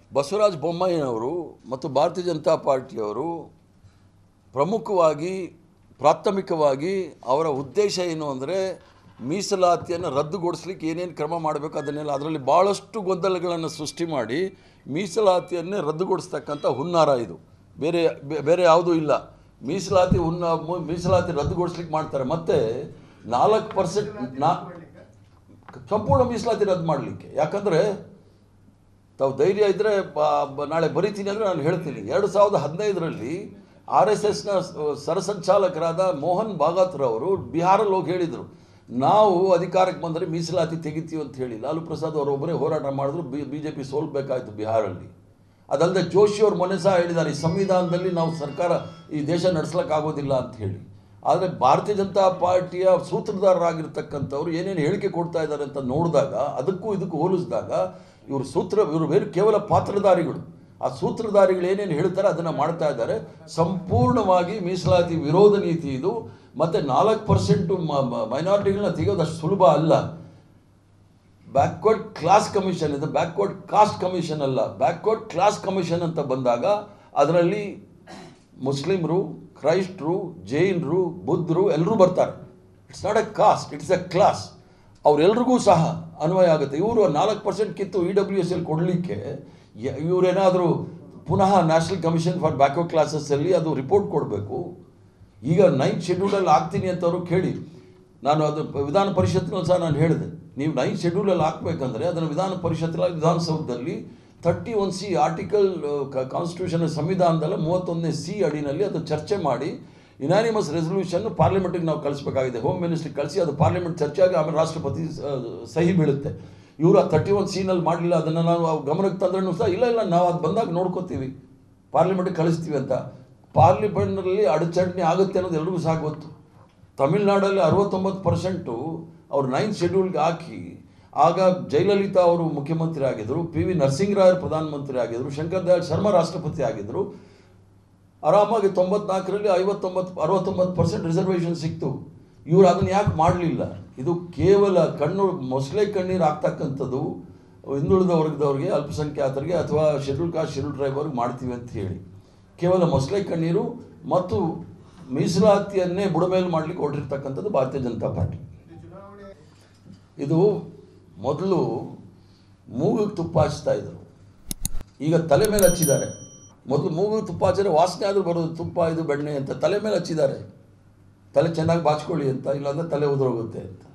ಬಸವರಾಜ ಬೊಮ್ಮಾಯಿಯವರು ಮತ್ತು ಭಾರತೀಯ ಜನತಾ ಪಾರ್ಟಿಯವರು ಪ್ರಮುಖವಾಗಿ ಪ್ರಾಥಮಿಕವಾಗಿ ಅವರ ಉದ್ದೇಶ ಏನು ಅಂದರೆ ಮೀಸಲಾತಿಯನ್ನು ರದ್ದುಗೊಳಿಸ್ಲಿಕ್ಕೆ ಏನೇನು ಕ್ರಮ ಮಾಡಬೇಕು ಅದನ್ನೆಲ್ಲ ಅದರಲ್ಲಿ ಭಾಳಷ್ಟು ಗೊಂದಲಗಳನ್ನು ಸೃಷ್ಟಿ ಮಾಡಿ ಮೀಸಲಾತಿಯನ್ನೇ ರದ್ದುಗೊಳಿಸ್ತಕ್ಕಂಥ ಹುನ್ನಾರ ಇದು ಬೇರೆ ಬೇ- ಬೇರೆ ಯಾವುದೂ ಇಲ್ಲ ಮೀಸಲಾತಿ ಹುನ್ನ ಮು- ಮೀಸಲಾತಿ ರದ್ದುಗೊಳಿಸ್ಲಿಕ್ಕೆ ಮಾಡ್ತಾರೆ ಮತ್ತು ನಾಲ್ಕು ಪರ್ಸೆಂಟ್ ನಾ ಸಂಪೂರ್ಣ ಮೀಸಲಾತಿ ರದ್ದು ಮಾಡಲಿಕ್ಕೆ ಯಾಕಂದರೆ ತಾವು ಧೈರ್ಯ ಇದ್ದರೆ ನಾಳೆ ಬರಿತೀನಿ ಅಂದರೆ ನಾನು ಹೇಳ್ತೀನಿ ಎರಡು ಸಾವಿರದ ಹದಿನೈದರಲ್ಲಿ ಆರ್ ಎಸ್ ಎಸ್ನ ಸರಸಂಚಾಲಕರಾದ ಮೋಹನ್ ಭಾಗವತ್ರವರು ಬಿಹಾರಲ್ಲಿ ಹೋಗಿ ಹೇಳಿದರು ನಾವು ಅಧಿಕಾರಕ್ಕೆ ಬಂದರೆ ಮೀಸಲಾತಿ ತೆಗಿತೀವಿ ಅಂತ ಹೇಳಿ ಲಾಲು ಪ್ರಸಾದ್ ಅವರೊಬ್ಬರೇ ಹೋರಾಟ ಮಾಡಿದ್ರು ಬಿ ಬಿ ಜೆ ಪಿ ಸೋಲ್ಬೇಕಾಯ್ತು ಬಿಹಾರಲ್ಲಿ ಅದಲ್ಲದೆ ಜೋಶಿ ಅವರು ಮೊನ್ನೆ ಸಹ ಹೇಳಿದ್ದಾರೆ ಈ ಸಂವಿಧಾನದಲ್ಲಿ ನಾವು ಸರ್ಕಾರ ಈ ದೇಶ ನಡೆಸ್ಲಿಕ್ಕಾಗೋದಿಲ್ಲ ಅಂತ ಹೇಳಿ ಆದರೆ ಭಾರತೀಯ ಜನತಾ ಪಾರ್ಟಿಯ ಸೂತ್ರಧಾರರಾಗಿರ್ತಕ್ಕಂಥವ್ರು ಏನೇನು ಹೇಳಿಕೆ ಕೊಡ್ತಾ ಇದ್ದಾರೆ ಅಂತ ನೋಡಿದಾಗ ಅದಕ್ಕೂ ಇದಕ್ಕೂ ಹೋಲಿಸಿದಾಗ ಇವರು ಸೂತ್ರ ಇವರು ಬೇರೆ ಕೇವಲ ಪಾತ್ರಧಾರಿಗಳು ಆ ಸೂತ್ರಧಾರಿಗಳು ಏನೇನು ಹೇಳ್ತಾರೆ ಅದನ್ನು ಮಾಡ್ತಾ ಇದ್ದಾರೆ ಸಂಪೂರ್ಣವಾಗಿ ಮೀಸಲಾತಿ ವಿರೋಧ ನೀತಿ ಇದು ಮತ್ತು ನಾಲ್ಕು ಪರ್ಸೆಂಟು ಮೈನಾರಿಟಿಗಳನ್ನ ತೆಗೆಯೋದು ಅಷ್ಟು ಸುಲಭ ಅಲ್ಲ ಬ್ಯಾಕ್ವರ್ಡ್ ಕ್ಲಾಸ್ ಕಮಿಷನ್ ಇದು ಬ್ಯಾಕ್ವರ್ಡ್ ಕಾಸ್ಟ್ ಕಮಿಷನ್ ಅಲ್ಲ ಬ್ಯಾಕ್ವರ್ಡ್ ಕ್ಲಾಸ್ ಕಮಿಷನ್ ಅಂತ ಬಂದಾಗ ಅದರಲ್ಲಿ ಮುಸ್ಲಿಮರು ಕ್ರೈಸ್ಟ್ರು ಜೈನರು ಬುದ್ಧರು ಎಲ್ಲರೂ ಬರ್ತಾರೆ it's not a caste it's a class ಅವರೆಲ್ರಿಗೂ ಸಹ ಅನ್ವಯ ಆಗುತ್ತೆ ಇವರು ನಾಲ್ಕು ಪರ್ಸೆಂಟ್ ಕಿತ್ತು ಇ ಡಬ್ಲ್ಯೂ ಎಸ್ ಎಲ್ ಕೊಡಲಿಕ್ಕೆ ಇವರೇನಾದರೂ ಪುನಃ ನ್ಯಾಷನಲ್ ಕಮಿಷನ್ ಫಾರ್ ಬ್ಯಾಕ್ವರ್ಡ್ ಕ್ಲಾಸಸ್ಸಲ್ಲಿ ಅದು ರಿಪೋರ್ಟ್ ಕೊಡಬೇಕು ಈಗ ನೈನ್ತ್ ಶೆಡ್ಯೂಲಲ್ಲಿ ಆಗ್ತೀನಿ ಅಂತವರು ಕೇಳಿ ನಾನು ಅದು ವಿಧಾನ ಪರಿಷತ್ನಲ್ಲಿ ಸಹ ನಾನು ಹೇಳಿದೆ ನೀವು ನೈನ್ತ್ ಶೆಡ್ಯೂಲಲ್ಲಿ ಹಾಕಬೇಕಂದ್ರೆ ಅದನ್ನು ವಿಧಾನ ಪರಿಷತ್ತಲ್ಲಿ ವಿಧಾನಸೌಧದಲ್ಲಿ thirty one C article constitution ಸಂವಿಧಾನದಲ್ಲ ಮೂವತ್ತೊಂದನೇ ಸಿ ಅಡಿನಲ್ಲಿ ಅದನ್ನು ಚರ್ಚೆ ಮಾಡಿ ಯುನಾನಿಮಸ್ ರೆಸೊಲ್ಯೂಷನ್ ಪಾರ್ಲಿಮೆಂಟಿಗೆ ನಾವು ಕಳಿಸ್ಬೇಕಾಗಿದೆ ಹೋಮ್ ಮಿನಿಸ್ಟ್ರಿಗೆ ಕಳಿಸಿ ಅದು ಪಾರ್ಲಿಮೆಂಟ್ ಚರ್ಚೆ ಆಗಿ ಆಮೇಲೆ ರಾಷ್ಟ್ರಪತಿ ಆ, ಸಹಿ ಬೀಳುತ್ತೆ ಇವರು ಆ ತರ್ಟಿ ಒನ್ ಸಿನಲ್ಲಿ ಮಾಡಲಿಲ್ಲ ಅದನ್ನು ನಾವು ಅವ್ರ ಗಮನಕ್ಕೆ ತಂದ್ರೂ ಸಹ ಇಲ್ಲ ಇಲ್ಲ ನಾವು ಅದು ಬಂದಾಗ ನೋಡ್ಕೋತೀವಿ ಪಾರ್ಲಿಮೆಂಟ್ಗೆ ಕಳಿಸ್ತೀವಿ ಅಂತ ಪಾರ್ಲಿಮೆಂಟ್ನಲ್ಲಿ ಅಡಚಣೆ ಆಗುತ್ತೆ ಅನ್ನೋದು ಎಲ್ರಿಗೂ ಸಹ ಗೊತ್ತು ತಮಿಳ್ನಾಡಲ್ಲಿ ಅರವತ್ತೊಂಬತ್ತು ಪರ್ಸೆಂಟು ಅವ್ರು ನೈನ್ತ್ ಶೆಡ್ಯೂಲ್ಗೆ ಹಾಕಿ ಆಗ ಜಯಲಲಿತಾ ಅವರು ಮುಖ್ಯಮಂತ್ರಿ ಆಗಿದ್ದರು ಪಿ ವಿ ನರಸಿಂಹರಾಯರು ಪ್ರಧಾನಮಂತ್ರಿ ಆಗಿದ್ದರು ಶಂಕರ್ ದಯಾಳ್ ಶರ್ಮಾ ರಾಷ್ಟ್ರಪತಿ ಆಗಿದ್ದರು ಆರಾಮಾಗಿ ತೊಂಬತ್ನಾಲ್ಕರಲ್ಲಿ ಐವತ್ತೊಂಬತ್ತು ಅರವತ್ತೊಂಬತ್ತು ಪರ್ಸೆಂಟ್ ರಿಸರ್ವೇಷನ್ ಸಿಕ್ತು ಇವರು ಅದನ್ನು ಯಾಕೆ ಮಾಡಲಿಲ್ಲ ಇದು ಕೇವಲ ಕಣ್ಣು ಮೊಸಳೆ ಕಣ್ಣೀರು ಆಗ್ತಕ್ಕಂಥದ್ದು ಹಿಂದುಳಿದ ವರ್ಗದವ್ರಿಗೆ ಅಲ್ಪಸಂಖ್ಯಾತರಿಗೆ ಅಥವಾ ಶೆಡ್ಯೂಲ್ ಕಾಸ್ಟ್ ಶೆಡ್ಯೂಲ್ ಟ್ರೈಬರ್ಗೆ ಮಾಡ್ತೀವಿ ಅಂತ ಹೇಳಿ ಕೇವಲ ಮೊಸಳೆ ಕಣ್ಣೀರು ಮತ್ತು ಮೀಸಲಾತಿಯನ್ನೇ ಬುಡಮೇಲು ಮಾಡಲಿಕ್ಕೆ ಹೊರಟಿರ್ತಕ್ಕಂಥದ್ದು ಭಾರತೀಯ ಜನತಾ ಪಾರ್ಟಿ ಇದು ಮೊದಲು ಮೂಗಿಗೆ ತುಪ್ಪ ಹಚ್ತಾ ಇದ್ರು ಈಗ ತಲೆ ಮೇಲೆ ಹಚ್ಚಿದ್ದಾರೆ ಮೊದಲು ಮೂಗಿಗೆ ತುಪ್ಪ ಹಚ್ಚಿದ್ರೆ ವಾಸನೆ ಆದರೂ ಬರೋದು ತುಪ್ಪ ಇದು ಬೆಣ್ಣೆ ಅಂತ ತಲೆ ಮೇಲೆ ಹಚ್ಚಿದ್ದಾರೆ ತಲೆ ಚೆನ್ನಾಗಿ ಬಾಚ್ಕೊಳ್ಳಿ ಅಂತ ಇಲ್ಲಾಂದರೆ ತಲೆ ಉದುರೋಗುತ್ತೆ ಅಂತ